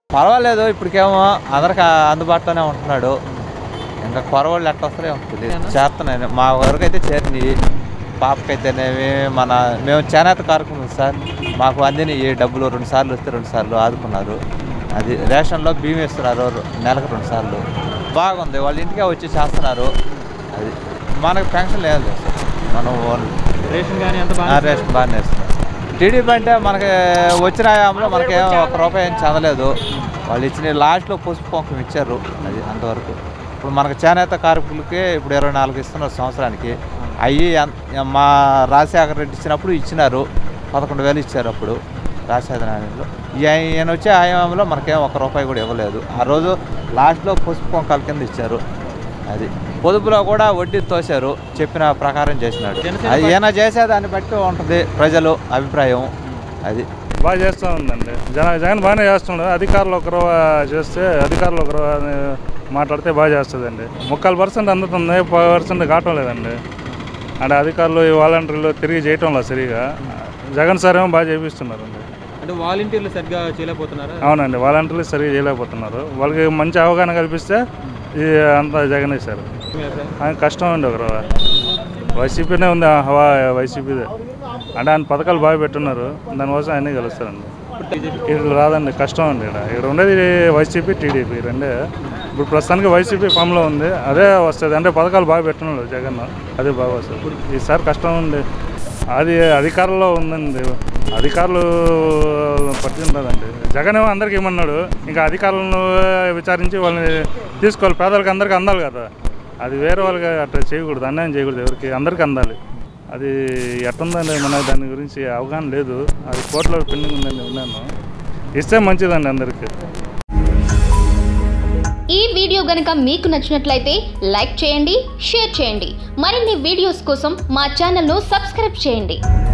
పర్వాలేదు ఇప్పటికేమో అందరికి అందుబాటులోనే ఉంటున్నాడు ఇంకా కొరవాళ్ళు ఎట్లా వస్తారో ఏమో తెలియదు చేస్తున్నాయి మా వరకు అయితే చేరినాయి పాపకైతేనేమి మన మేము చేనేత కార్యక్రమం సార్ మాకు అందిన ఈ డబ్బులు రెండు సార్లు వస్తే రెండు సార్లు ఆదుకున్నారు అది రేషన్లో బియ్యం ఇస్తున్నారు నెలకు రెండు సార్లు బాగుంది వాళ్ళ ఇంటికే వచ్చి చేస్తున్నారు అది మనకు పెన్షన్ లేదు సార్ మనం ఓన్- రేషన్ కానీ ఎంత ఆ, బాగా రేషన్ బాగానే ఇస్తున్నారు టీడీపీ అంటే మనకి వచ్చిన హయాంలో మనకేం ఒక రూపాయి ఏం చదలేదు వాళ్ళు ఇచ్చిన లాస్ట్లో పసుపు కుంకుమ ఇచ్చారు అది అంతవరకు ఇప్పుడు మనకు చేనేత కార్మికులకి ఇప్పుడు ఇరవై నాలుగు ఇస్తున్నారు సంవత్సరానికి అవి మా రాజశేఖర రెడ్డి ఇచ్చినప్పుడు ఇచ్చినారు పదకొండు వేలు ఇచ్చారు అప్పుడు రాజశేఖర నాయుడులో ఈయన వచ్చే హయాంలో మనకేం ఒక రూపాయి కూడా ఇవ్వలేదు ఆ రోజు లాస్ట్లో పసుపు కుంకాల కింద ఇచ్చారు అది పొదుపులో కూడా వడ్డీ తోశారు చెప్పిన ప్రకారం చేసినాడు జనసేన అది ఈయన చేసేదాన్ని బట్టి ఉంటుంది ప్రజలు అభిప్రాయం అది బాగా చేస్తూ ఉందండి జన జగన్ బాగానే చేస్తున్నాడు అధికారులు ఒకరు చేస్తే అధికారులు ఒకరు అని మాట్లాడితే బాగా చేస్తుందండి ముక్కాలు పర్సెంట్ అందుతుంది పది పర్సెంట్ కావటం లేదండి అంటే అధికారులు ఈ వాలంటీర్లు తిరిగి చేయటం లేదు సరిగా జగన్ సార్ ఏమో బాగా చేపిస్తున్నారండి అంటే వాలంటీర్లు సరిగ్గా చేయలేకపోతున్నారా అవునండి వాలంటీర్లు సరిగా చేయలేకపోతున్నారు వాళ్ళకి మంచి అవగాహన కల్పిస్తే ఇది అంతా జగన్ సార్ మీ అభిప్రాయం? ఆయన కష్టం అండి ఒకరు వైసీపీనే ఉంది ఆ హవా వైసీపీదే అంటే ఆయన పథకాలు బాగా పెట్టున్నారు దానికోసం ఆయనే గెలుస్తారండి ఇక్కడ రాదండి కష్టం అండి ఇక్కడ ఇక్కడ ఉండేది వైసీపీ టీడీపీ రెండే ఇప్పుడు ప్రస్తుతానికి వైసీపీ ఫామ్లో ఉంది అదే వస్తుంది అంటే పథకాలు బాగా పెట్టున్నాడు జగన్ అదే బాగా వస్తుంది ఈసారి కష్టం ఉంది అది అధికారంలో ఉందండి అధికారులు పట్టిండదండి జగన్ ఏమో అందరికి ఇమ్మన్నాడు ఇంకా అధికారులను విచారించి వాళ్ళని తీసుకోవాలి పేదలకు అందరికి అందాలి కదా అది వేరే వాళ్ళకి అట్లా చేయకూడదు అన్యాయం చేయకూడదు ఎవరికి అందరికి అందాలి అది ఎట్టుందండి మన దాని గురించి అవగాహన లేదు అది కోర్టులో పెండింగ్ ఉందండి విన్నాను ఇస్తే మంచిదండి అందరికీ ఈ వీడియో గనుక మీకు నచ్చినట్లయితే లైక్ చేయండి షేర్ చేయండి మరిన్ని వీడియోస్ కోసం మా ఛానల్ను సబ్స్క్రైబ్ చేయండి